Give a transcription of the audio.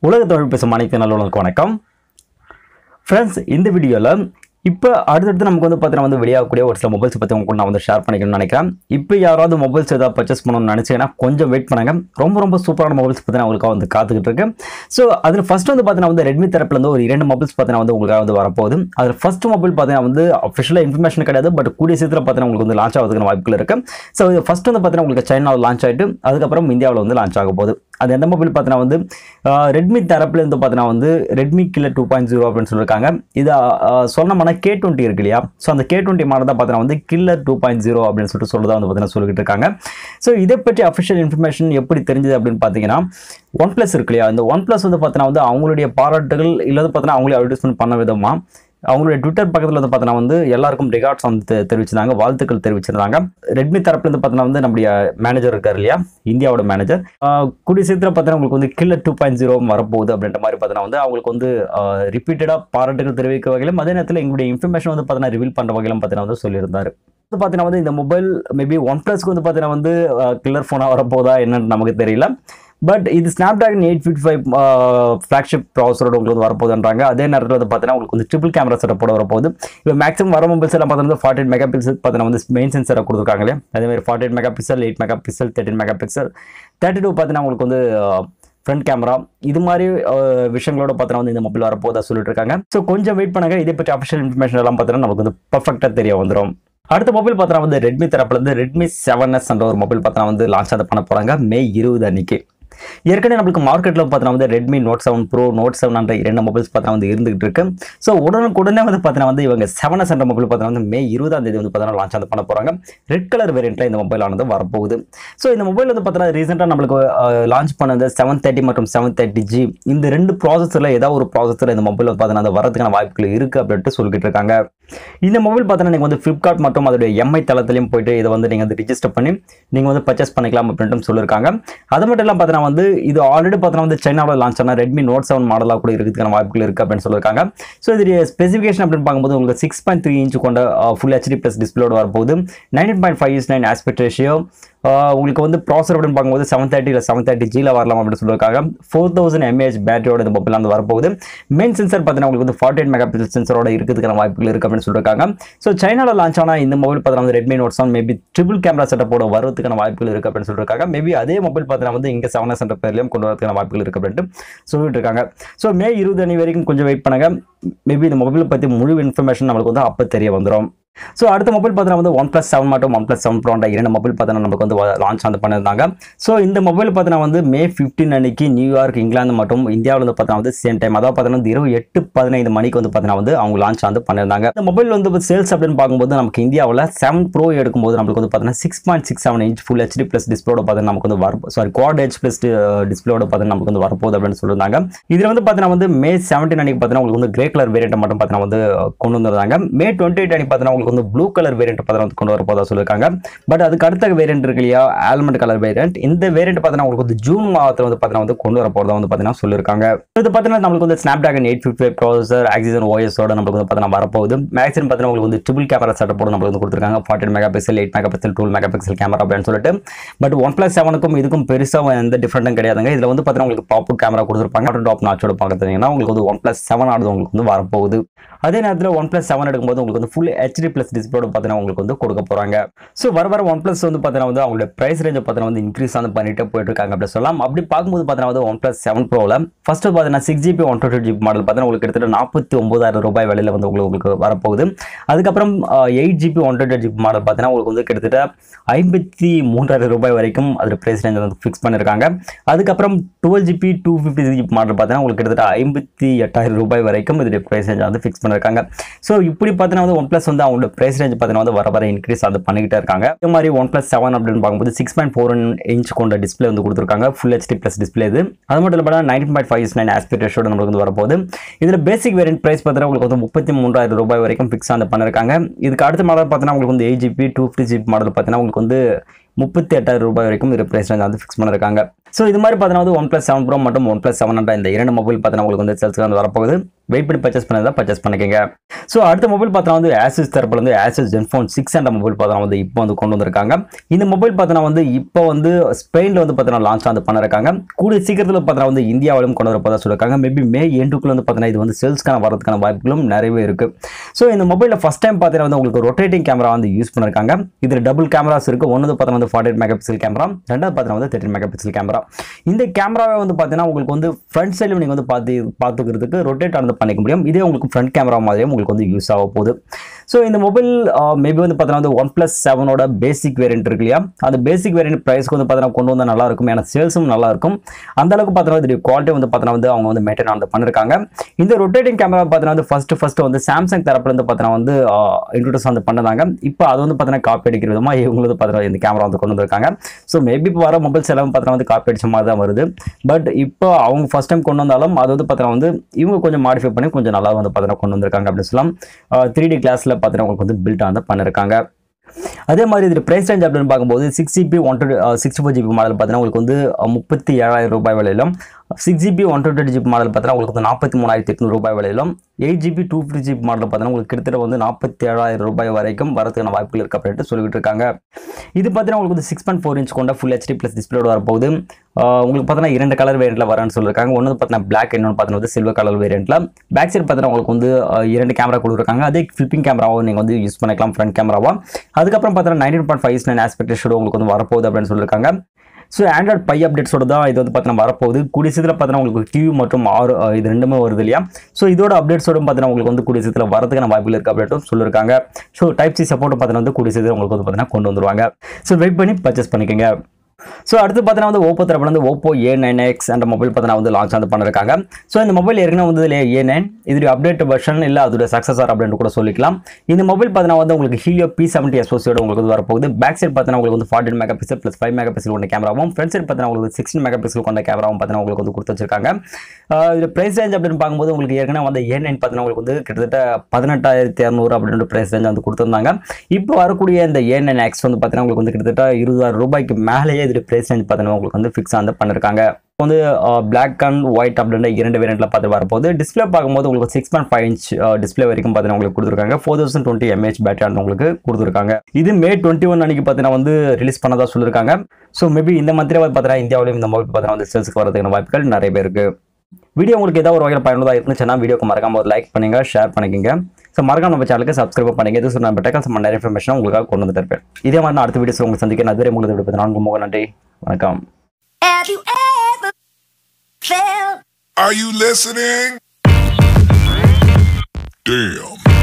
உலக தமிழ் பேசும் அனைத்து நல்லவர்களுக்கு வணக்கம் ஃப்ரெண்ட்ஸ் இந்த வீடியோவில் இப்போ அடுத்தடுத்து நமக்கு வந்து பார்த்தீங்கன்னா வந்து வெளியாகக்கூடிய ஒரு சில மொபைல்ஸ் பற்றி உங்க கூட நான் வந்து ஷேர் பண்ணிக்கணும்னு நினைக்கிறேன் இப்போ யாராவது மொபைல்ஸ் ஏதாவது பர்ச்சேஸ் பண்ணணும்னு நினச்சிங்கன்னா கொஞ்சம் வெயிட் பண்ணுங்க ரொம்ப ரொம்ப சூப்பரான மொபைல்ஸ் பற்றி நான் உங்களுக்காக வந்து காத்துக்கிட்டு இருக்கேன் ஸோ அதில் ஃபர்ஸ்ட் வந்து பார்த்தீங்கன்னா வந்து ரெட்மி தரப்புல இருந்து ஒரு இரண்டு மொபைல்ஸ் பார்த்தீங்கன்னா வந்து உங்களுக்காக வந்து வரப்போகுது அதில் ஃபர்ஸ்ட் மொபைல் பார்த்தீங்கன்னா வந்து அஃபிஷியலாக இன்ஃபர்மேஷன் கிடையாது பட் கூடிய சீக்கிரம் பார்த்தீங்கன்னா உங்களுக்கு வந்து லான்ச் ஆகிறதுக்கு வாய்ப்புகள் இருக்கு ஸோ இது ஃபர்ஸ்ட் வந்து பார்த்தீங்கன்னா உங்களுக்கு சைனாவில் லான்ச் ஆகிட்டு அதுக்கப்புறம் இந்தியாவில் வந்து லான்ச் ஆக போகுது அது எந்த மொபைல் பார்த்தீங்கன்னா வந்து ரெட்மி தரப்புல இருந்து பார்த்தீங்கன்னா வந்து Redmi killer two point zero அப்படின்னு சொல்லியிருக்காங்க இது சொன்னோம்னா கே டுவெண்ட்டி இருக்கு இல்லையா ஸோ அந்த கே டுவெண்ட்டி மாடல் தான் பார்த்தீங்கன்னா வந்து கில்லர் டூ பாயிண்ட் ஜீரோ அப்படின்னு சொல்லிட்டு சொல்லுறதா வந்து பார்த்தீங்கன்னா சொல்லிட்டு இருக்காங்க ஸோ இதை பற்றி அஃபிஷியல் இன்ஃபர்மேஷன் எப்படி தெரிஞ்சது அப்படின்னு பார்த்தீங்கன்னா ஒன் ப்ளஸ் இருக்கு இல்லையா இந்த ஒன் ப்ளஸ் வந்து பார்த்தீங்கன்னா வந்து அவங்களுடைய பாராட்டுகள் இல்லாத பார்த்தீங்கன்னா அவங்களே அட்வர்டைஸ்மெண்ட் பண்ண விதமாக அவங்களுடைய ட்விட்டர் பக்கத்தில் வந்து பார்த்தீங்கன்னா வந்து எல்லாருக்கும் ரிகார்ட்ஸ் வந்து தெ- தெரிவிச்சிருந்தாங்க வாழ்த்துக்கள் தெரிவிச்சிருந்தாங்க ரெட்மி தரப்புலேருந்து பார்த்தீங்கன்னா வந்து நம்முடைய மேனேஜர் இருக்கார் இல்லையா இந்தியாவோட மேனேஜர் கூடிய சீக்கிரம் பார்த்தீங்கன்னா உங்களுக்கு வந்து கில்லர் டூ பாயிண்ட் ஜீரோ வரப்போகுது அப்படின்ற மாதிரி பார்த்தீங்கன்னா வந்து அவங்களுக்கு வந்து ரிப்பீட்டடாக பாராட்டுகள் தெரிவிக்க வகையிலும் அதே நேரத்தில் எங்களுடைய இன்ஃபர்மேஷன் வந்து பார்த்தீங்கன்னா ரிவீல் பண்ணுற வகையிலும் பார்த்தீங்கன்னா வந்து சொல்லியிருந்தார் வந்து பார்த்தீங்கன்னா வந்து இந்த மொபைல் மேபி ஒன் ப்ளஸ்க்கு வந்து பார்த்தீங்கன்னா வந்து கில்லர் ஃபோனாக வரப்போதா என்னன்னு நமக்கு தெரியல பட் இது Snapdragon eight fifty five flagship ப்ராசரோட உங்களுக்கு வந்து வரப்போகுதுன்றாங்க அதே நேரத்தில் வந்து பார்த்தீங்கன்னா உங்களுக்கு வந்து ட்ரிபிள் கேமரா செட்டப்போட வரப்போகுது இப்போ மேக்ஸிமம் வர மொபைல்ஸ் எல்லாம் பார்த்தீங்கன்னா ஃபார்ட்டி எயிட் மெகா பிக்சல் பார்த்தீங்கன்னா வந்து மெயின் சென்சரை கொடுத்துருக்காங்க இல்லையா அதே மாதிரி forty eight megapixel eight megapixel thirteen megapixel thirty two பார்த்தீங்கன்னா உங்களுக்கு வந்து ஃப்ரண்ட் கேமரா இது மாதிரி அஹ், விஷயங்களோட பார்த்தீங்கன்னா வந்து இந்த மொபைல் வரப்போதா சொல்லிட்டு இருக்காங்க ஸோ கொஞ்சம் வெயிட் பண்ணுங்க இதை பற்றி அஃபிஷியல் இன்ஃபர்மேஷன் எல்லாம் பார்த்தீங்கன்னா நமக்கு வந்து பர்ஃபெக்டாக தெரிய வந்துடும் அடுத்த மொபைல் பார்த்தீங்கன்னா வந்து ரெட்மி தரப்புல இருந்து ரெட்மி செவன் எஸ் என்ற ஒரு மொபைல் பார்த்தீங்கன்னா வந்து லான்ச் அதை பண்ண போறாங்க மே இருபது அன்னைக்கு ஏற்கனவே நம்மளுக்கு மார்க்கெட்டில் பார்த்தீங்கன்னா வந்து Redmi Note seven Pro Note seven என்ற இரண்டு மொபைல்ஸ் பார்த்தீங்கன்னா வந்து இருந்துகிட்டு இருக்கு ஸோ உடனுக்குடனே வந்து பார்த்தீங்கன்னா வந்து இவங்க செவன் எஸ் என்ற மொபைல் பார்த்தீங்கன்னா வந்து மே இருபதாம் தேதி வந்து பார்த்தீங்கன்னா லான்ச் வந்து பண்ண போறாங்க ரெட் கலர் வேரியண்ட்ல இந்த மொபைல் ஆனது வரப்போகுது ஸோ இந்த மொபைல் வந்து பார்த்தீங்கன்னா ரீசெண்டாக நம்மளுக்கு லான்ச் பண்ணது செவன் தேர்ட்டி மற்றும் செவன் தேர்ட்டி ஜி இந்த ரெண்டு ப்ராசஸரில் ஏதாவது ஒரு ப்ராசஸர் இந்த மொபைல் பார்த்தீங்கன்னா அது வரதுக்கான வாய்ப்புகள் இருக்குது அப்படின்ட்டு சொல்லிட்டு இருக்காங்க இந்த மொபைல் பார்த்தீங்கன்னா நீங்கள் வந்து ஃப்ளிப்கார்ட் மற்றும் அதோடைய எம்ஐ தளத்துலையும் போயிட்டு இதை வந்து நீங்கள் வந்து ரிஜிஸ்டர் பண்ணி நீங்கள் வந்து பர்ச்சேஸ் பண்ணிக்கலாம் அப்படின்ட்டு சொல்லியிருக்காங்க அது மட்டும் இல்லாமல் பார்த்தீங்கன்னா வந்து இது ஆல்ரெடி பார்த்தீங்கன்னா வந்து சைனாவில் லான்ச் ஆன ரெட்மி நோட் செவன் மாடலாக கூட இருக்கிறதுக்கான வாய்ப்புகள் இருக்குது அப்படின்னு சொல்லியிருக்காங்க ஸோ இது ஸ்பெசிஃபிகேஷன் அப்படின்னு பார்க்கும்போது உங்களுக்கு சிக்ஸ் பாயிண்ட் த்ரீ இன்ச் கொண்ட ஃபுல் ஹெச்டி ப்ளஸ் டிஸ்பிளோட வரப்போகுது nineteen point five is nine aspect ratio உங்களுக்கு வந்து ப்ராசர் அப்படின்னு பார்க்கும்போது செவன் தேர்ட்டி இல்லை செவன் தேர்ட்டி ஜியில் வரலாம் அப்படின்னு சொல்லியிருக்காங்க ஃபோர் தௌசண்ட் எம்ஏஹெச் பேட்டரியோட இந்த மொபைல் வந்து வரப்போகுது மெயின் சென்சர் பார்த்தீங்கன்னா உங்களுக்கு வந்து ஃபார்ட்டி எயிட் மெகா பிக்சல் சென்சரோட இருக்கிறதுக்கான வாய்ப்புகள் இருக்குது அப்படின்னு சொல்லியிருக்காங்க ஸோ சைனாவில் லான்ச் ஆன இந்த மொபைல் பார்த்தீங்கன்னா வந்து Redmi Note seven maybe triple camera செட்டப்போட வரதுக்கான வாய்ப்புகள் இருக்குது அப்படின்னு சொல்லியிருக்காங்க மேபி அதே மொபைல் பார்த்தீங்கன்னா வந்து இங்கே செவன் எஸ் என்ற பேர்லையும் கொண்டு வரதுக்கான வாய்ப்புகள் இருக்குது அப்படின்ட்டு சொல்லிட்டு இருக்காங்க ஸோ மே இருபது அணி வரைக்கும் கொஞ்சம் வெயிட் பண்ணுங்க மேபி இந்த மொபைலை பற்றி முழு இன்ஃபர்மேஷன் நம்மளுக்கு வந்து அப்போ தெரிய வந்துடும் ஸோ அடுத்த மொபைல் பார்த்தீங்கன்னா வந்து ஒன் ப்ளஸ் செவன் மற்றும் ஒன் ப்ளஸ் செவன் ப்ரோன்ற இரண்டு மொபைல் பார்த்தீங்கன்னா நமக்கு வந்து லான்ச் வந்து பண்ணியிருந்தாங்க ஸோ இந்த மொபைல் பார்த்தீங்கன்னா வந்து மே ஃபிஃப்டீன் அன்னைக்கு நியூயார்க் இங்கிலாந்து மற்றும் இந்தியாவில் வந்து பார்த்தீங்கன்னா வந்து சேம் டைம் அதாவது பார்த்தீங்கன்னா வந்து இருபது எட்டு பதினைந்து மணிக்கு வந்து பார்த்தீங்கன்னா வந்து அவங்க லான்ச் வந்து பண்ணியிருந்தாங்க இந்த மொபைல் வந்து சேல்ஸ் அப்படின்னு பார்க்கும்போது நமக்கு இந்தியாவில் செவன் ப்ரோ எடுக்கும்போது நமக்கு வந்து பார்த்தீங்கன்னா six point six seven inch full HD plus டிஸ்பிளோட பார்த்தீங்கன்னா நமக்கு வந்து வர சாரி குவாட் ஹெச் ப்ளஸ் டிஸ்பிளோட பார்த்தீங்கன்னா நமக்கு வந்து வரப்போகுது அப்படின்னு சொல்லியிருந்தாங்க இதில் வந்து பார்த்தீங்கன்னா வந்து மே செவன்டீன் அன்னைக்கு பார்த்தீங்கன்னா உங்களுக்கு வந்து கிரே கலர் வேரியண்ட் மட்டும் பார்த்தீங்கன்னா வந்து கொண்டு வந்திருந்தாங்க மே டுவெண்ட்டி எயிட் அன்னைக்கு பார்த்தீங்கன்னா உங்களுக்கு வந்து ப்ளூ கலர் வேரியண்ட் பார்த்தீங்கன்னா வந்து கொண்டு வரப்போதா சொல்லியிருக்காங்க பட் அதுக்கு அடுத்த வேரியண்ட் இருக்கு இல்லையா ஆல்மண்ட் கலர் வேரியண்ட் இந்த வேரியண்ட் பார்த்தீங்கன்னா உங்களுக்கு வந்து ஜூன் மாதத்தில் வந்து பார்த்தீங்கன்னா வந்து கொண்டு வரப்போறதா வந்து பார்த்தீங்கன்னா சொல்லியிருக்காங்க இது பார்த்தீங்கன்னா நம்மளுக்கு வந்து Snapdragon eight fifty five processor oxygen ஓஎஸோட நம்மளுக்கு வந்து பார்த்தீங்கன்னா வரப்போகுது மேக்ஸிமம் பார்த்தீங்கன்னா உங்களுக்கு வந்து ட்ரிபிள் கேமரா செட்டப் போட நம்மளுக்கு வந்து கொடுத்துருக்காங்க forty megapixel eight megapixel two megapixel camera அப்படின்னு சொல்லிட்டு பட் ஒன் பிளஸ் செவனுக்கும் இதுக்கும் பெருசாக எந்த டிஃப்ரெண்ட்டும் கிடையாதுங்க இதில் வந்து பார்த்தீங்கன்னா உங்களுக்கு பாப்பு கேமரா கொடுத்துருப்பாங்க அப்புறம் டாப் நாச்சோட பார்க்குறீங்கன்னா உங்களுக்கு வந்து ஒன் பிளஸ் செவன் ஆனது உங்களுக்கு வந்து வரப்போகுது அதே நேரத்தில் ஒன் பிளஸ் செவன் எடுக்கும்போது உங்களுக்கு வந்து ஃபுல் ஹெச்டி ப்ளஸ் டிஸ்பிளோட பார்த்தீங்கன்னா உங்களுக்கு வந்து கொடுக்க போகிறாங்க ஸோ வர வர ஒன் பிளஸ் வந்து பார்த்தீங்கன்னா வந்து அவங்களோட ப்ரைஸ் ரேஞ்சை பார்த்தீங்கன்னா வந்து இன்க்ரீஸ் வந்து பண்ணிட்டு போயிட்டு இருக்காங்க அப்படி சொல்லலாம் அப்படி பார்க்கும்போது பார்த்தீங்கன்னா வந்து ஒன் பிளஸ் செவன் ப்ரோவில் ஃபர்ஸ்ட் பார்த்தீங்கன்னா six GB one twenty GB model பார்த்தீங்கன்னா உங்களுக்கு கிட்டத்தட்ட நாற்பத்தி ஒன்பதாயிரம் ரூபாய் விலையில் வந்து உங்களுக்கு உங்களுக்கு வரப்போகுது அதுக்கப்புறம் eight GB one twenty GB model பார்த்தீங்கன்னா உங்களுக்கு வந்து கிட்டத்தட்ட ஐம்பத்தி மூன்றாயிரம் ரூபாய் வரைக்கும் அது ப்ரைஸ் ரேஞ்ச் வந்து ஃபிக்ஸ் பண்ணியிருக்காங்க அதுக்கப்புறம் twelve GB two fifty GB model பார்த்தீங்கன்னா உங்களுக்கு கிட்டத்தட்ட ஐம்பத்தி எட்டாயிரம் ரூபாய் வரைக்கும் இதோட ப்ரைஸ் ரேஞ்ச் வந்து ஃபிக்ஸ் பண்ணியிருக்காங்க ஸோ இப்படி பார்த்தீங்கன்னா வந்து ஒன் ப்ளஸ் வந்து அவங்களோட ப்ரைஸ் ரேஞ்ச் பார்த்தீங்கன்னா வந்து வர வர இன்க்ரீஸ் அது பண்ணிக்கிட்டே இருக்காங்க இதே மாதிரி ஒன் ப்ளஸ் செவன் அப்படின்னு பார்க்கும்போது சிக்ஸ் பாயிண்ட் ஃபோர் இன்ச் கொண்ட டிஸ்பிளே வந்து கொடுத்துருக்காங்க ஃபுல் ஹெச்டி ப்ளஸ் டிஸ்பிளே இது அது மட்டும் இல்லாமல் nineteen point five nine aspect ரேஷோட நம்மளுக்கு வந்து வரப்போகுது இதில் பேசிக் வேரியன்ட் ப்ரைஸ் பார்த்தீங்கன்னா உங்களுக்கு வந்து முப்பத்தி மூன்றாயிரம் ரூபாய் வரைக்கும் ஃபிக்ஸ் வந்து பண்ணியிருக்காங்க இதுக்கு அடுத்த மாடல் பார்த்தீங்கன்னா உங்களுக்கு வந்து eight GB two fifty GB model பார்த்தீங்கன்னா உங்களுக்கு வந்து முப்பத்தி எட்டாயிரம் ரூபாய் வரைக்கும் இது ப்ரைஸ் வந்து ஃபிக்ஸ் பண்ணியிருக்காங்க ஸோ இது மாதிரி பார்த்தீங்கன்னா வந்து ஒன் ப்ளஸ் செவன் ப்ரோ மற்றும் ஒன் ப்ளஸ் செவன் இந்த இரண்டு மொபைல் பார்த்தீங்கன்னா உங்களுக்கு வந்து சேல்ஸ்க்கு வந்து வரப்போகுது வெயிட் பண்ணி பர்ச்சேஸ் பண்ணதா பர்ச்சேஸ் பண்ணிக்கோங்க ஸோ அடுத்த மொபைல் பார்த்தா வந்து ஆசிஸ் தரப்புல வந்து ஆசிஸ் ஜென்ஃபோன் சிக்ஸ் என்ற மொபைல் பார்த்தா வந்து இப்போ வந்து கொண்டு வந்திருக்காங்க இந்த மொபைல் பார்த்தா வந்து இப்போ வந்து ஸ்பெயினில் வந்து பார்த்தீங்கன்னா லான்ச் வந்து பண்ணிருக்காங்க கூடிய சீக்கிரத்தில் பார்த்தா வந்து இந்தியாவிலும் கொண்டு வரப்போதா சொல்லியிருக்காங்க மேபி மே எண்டுக்குள்ள வந்து பார்த்தீங்கன்னா இது வந்து சேல்ஸ்க்கான வரதுக்கான வாய்ப்புகளும் நிறையவே இருக்கு ஸோ இந்த மொபைலில் ஃபஸ்ட் டைம் பார்த்தீங்கன்னா வந்து உங்களுக்கு ரொட்டேட்டிங் கேமரா வந்து யூஸ் பண்ணிருக்காங்க இதில் டபுள் கேமராஸ் இருக்கு ஒன்று பார்த்தீங்கன்னா வந்து forty eight megapixel camera ரெண்டாவது பார்த்தீங்கன்னா வந்து தேர்ட்டின் மெகா பிக்சல் கேமரா இந்த கேமராவை வந்து பார்த்தீங்கன்னா உங்களுக்கு வந்து ஃப்ரண்ட் சைடில் நீங்கள் வந்து பார்த்து பார்த்துக்கிறதுக்கு ரொட்டேட் ஆனது பண்ணிக்க முடியும் இதே உங்களுக்கு ஃப்ரண்ட் கேமரா மாதிரியும் உங்களுக்கு வந்து யூஸ் ஆக போகுது ஸோ இந்த மொபைல் மேபி வந்து பார்த்தீங்கன்னா வந்து ஒன் ப்ளஸ் செவனோட பேசிக் வேரியன்ட் இருக்கு இல்லையா அந்த பேசிக் வேரியன்ட் ப்ரைஸ்க்கு வந்து பார்த்தீங்கன்னா கொண்டு வந்தால் நல்லா இருக்கும் ஏன்னா சேல்ஸும் நல்லா இருக்கும் அந்த அளவுக்கு பார்த்தீங்கன்னா இதோட குவாலிட்டி வந்து பார்த்தீங்கன்னா வந்து அவங்க வந்து மெயின்டைன் ஆனது பண்ணிருக்காங்க இந்த ரொட்டேட்டிங் கேமரா பார்த்தீங்கன்னா வந்து ஃபர்ஸ்ட் ஃபர்ஸ்ட் வந்து சாம்சங் தரப்புல இருந்து பார்த்தீங்கன்னா வந்து இன்ட்ரோடியூஸ் வந்து பண்ணதாங்க இப்போ அது வந்து பார்த்தீங்கன்னா காப்பி அடிக்கிற விதமாக இவங்க வந்து பார்த்தீங்கன்னா இந்த கேமரா வந்து கொண்டு வந்திருக்காங்க ஸோ மேபி இப்போ வர மொபைல்ஸ் எல்லாம் பார்த்தீங்கன்னா வந்து காப்பி அடிச்ச மாதிரி தான் வருது பட் இப்போ அவங்க ஃபர்ஸ்ட் டைம் கொண்டு வந்தாலும் அது வந்து பார்த்தீங்கன்னா வந்து இவங்க கொஞ்சம் மாடிஃபை பண்ணி கொஞ்சம் நல்லா வந்து பார்த்தீங்கன்னா கொண்டு வந்திருக்காங்க அப்படின்னு சொல்லலாம் த்ரீ டி கிளாஸில் பார்த்தீங்கன்னா உங்களுக்கு வந்து பில்ட் வந்து பண்ணிருக்காங்க அதே மாதிரி இது பிரைஸ் ரேஞ்ச் அப்படின்னு பார்க்கும்போது six GB one two sixty four GB model பார்த்தீங்கன்னா உங்களுக்கு வந்து அஹ், முப்பத்தி ஏழாயிரம் ரூபாய் விலையிலும் six GB one twenty GB model பார்த்தீங்கன்னா உங்களுக்கு வந்து நாற்பத்தி மூணாயிரத்தி எட்நூறு ரூபாய் விலையிலும் eight GB two fifty GB model பார்த்தீங்கன்னா உங்களுக்கு கிட்டத்தட்ட வந்து நாற்பத்தி ஏழாயிரம் ரூபாய் வரைக்கும் வரதுக்கான வாய்ப்புகள் இருக்கு அப்படின்ட்டு சொல்லிட்டு இருக்காங்க இது பார்த்தீங்கன்னா உங்களுக்கு வந்து சிக்ஸ் பாயிண்ட் ஃபோர் இன்ச் கொண்ட ஃபுல் ஹெச்டி ப்ளஸ் டிஸ்பிளேட வரப்போகுது ஆஹ் உங்களுக்கு பார்த்தீங்கன்னா இரண்டு கலர் வேரியண்ட்ல வரேன்னு சொல்லியிருக்காங்க ஒன்று பார்த்தீங்கன்னா பிளாக் இன்னொன்று பார்த்தீங்கன்னா வந்து சில்வர் கலர் வேரியண்ட்ல பேக் சைடு பார்த்தீங்கன்னா உங்களுக்கு வந்து ஆஹ் இரண்டு கேமரா கொடுத்துருக்காங்க அதே ஃபிளிப்பிங் கேமராவும் நீங்கள் வந்து யூஸ் பண்ணிக்கலாம் ஃப்ரண்ட் கேமராவா அதுக்கப்புறம் பார்த்தீங்கன்னா nineteen point five nine aspect shoot உங்களுக்கு வந்து வரப்போகுது அப்படின்னு சொல்லியிருக்காங்க ஸோ ஆண்ட்ராய்ட் பை அப்டேட்ஸோட தான் இது வந்து பார்த்தீங்கன்னா வரப்போகுது கூடிய சீக்கிரத்தில் பார்த்தீங்கன்னா உங்களுக்கு டிவி மற்றும் ஆறு அஹ் இது ரெண்டுமே வருது இல்லையா ஸோ இதோட அப்டேட்ஸோட பார்த்தீங்கன்னா உங்களுக்கு வந்து கூடிய சீக்கிரத்தில் வரதுக்கான வாய்ப்புகள் இருக்குது அப்படின்ட்டு சொல்லியிருக்காங்க ஸோ டைப் சி சப்போர்ட் பார்த்தீங்கன்னா வந்து கூடிய சீக்கிரம் உங்களுக்கு வந்து பார்த்தீங்கன்னா கொண்டு வந்துருவாங்க ஸோ வெயிட் பண்ணி பர்ச்சேஸ் பண்ணிக்கோங்க ஸோ அடுத்து பார்த்தீங்கன்னா வந்து ஓப்போ தரப்புல வந்து ஓப்போ ஏ நைன் எக்ஸ் அந்த மொபைல் பார்த்தீங்கன்னா வந்து லான்ச் வந்து பண்ணிருக்காங்க ஸோ இந்த மொபைல் ஏற்கனவே வந்து ஏ நைன் இதோட அப்டேட் வெர்ஷன் இல்லை அதோட சக்ஸஸர் அப்படின்னு கூட சொல்லிக்கலாம் இந்த மொபைல் பார்த்தீங்கன்னா வந்து உங்களுக்கு ஹீலியோ பி செவன்ட்டி எஸ்ஓசியோட உங்களுக்கு வந்து வரப்போகுது பேக் சைடு பார்த்தீங்கன்னா உங்களுக்கு வந்து forty megapixel plus five megapixel கொண்ட கேமராவும் ஃப்ரண்ட் சைடு பார்த்தீங்கன்னா உங்களுக்கு சிக்ஸ்டின் மெகா பிக்சல் கொண்ட கேமராவும் பார்த்தீங்கன்னா உங்களுக்கு வந்து கொடுத்து வச்சிருக்காங்க ஆஹ் இது பிரைஸ் ரேஞ்ச் அப்படின்னு பார்க்கும்போது உங்களுக்கு ஏற்கனவே வந்து ஏ நைன் பார்த்தீங்கன்னா உங்களுக்கு வந்து கிட்டத்தட்ட பதினெட்டாயிரத்தி இரநூறு அப்படின்ற பிரைஸ் ரேஞ்ச் வந்து கொடுத்துருந்தாங்க இப்போ வரக்கூடிய இந்த ஏ நைன் எக்ஸ் வந்து பார்த்தீங்கன்னா உங்களுக்கு வந்து கிட்டத்தட்ட இருபதாயிரம் ரூபாய்க்கு மேலேயே இது பிரைஸ் ரேஞ்ச் பார்த்தீங்கன்னா உங்களுக்கு வந்து ஃபிக்ஸ் வந்து பண்ணிருக்காங்க இப்போ வந்து பிளாக் அண்ட் ஒயிட் அப்படின்ற இரண்டு வேரியண்ட்ல பார்த்து வரப்போகுது டிஸ்பிளே பார்க்கும்போது உங்களுக்கு six point five inch display வரைக்கும் பார்த்தீங்கன்னா உங்களுக்கு கொடுத்துருக்காங்க four thousand twenty mAh battery உங்களுக்கு கொடுத்துருக்காங்க இது மே டுவெண்ட்டி ஒன் அன்னைக்கு பார்த்தீங்கன்னா வந்து ரிலீஸ் பண்ணதா சொல்லியிருக்காங்க ஸோ மேபி இந்த மந்திரி பார்த்தீங்கன்னா இந்தியாவிலையும் இந்த மொபைல் பார்த்தீங்கன்னா வந்து சேல்ஸ்க்கு வரதுக்கான வாய்ப்புகள் நிறைய பேர் இருக்கு வீடியோ உங்களுக்கு ஏதாவது ஒரு வகையில் பயனுள்ளதாக இருந்துச்சுன்னா வீடியோக்கு மறக்காம ஒரு லைக் பண்ணுங்க ஷேர் பண்ணிக்கங்க ஸோ மறக்காம நம்ம சேனலுக்கு சப்ஸ்கிரைப் பண்ணுங்க இது சொன்ன பெட்டக்கல் சம்ம நிறைய இன்ஃபர்மேஷன் உங்களுக்காக கொண்டு வந்து தருப்பேன் இதே மாதிரி நான் அடுத்த வீடியோஸ் உங்களுக்கு சந்திக்கிறேன் அதுவரை உங்களுக்கு விடுப்பது நான் உங்கள் முக நன்றி வணக்கம் Have you ever felt Are you listening? Damn.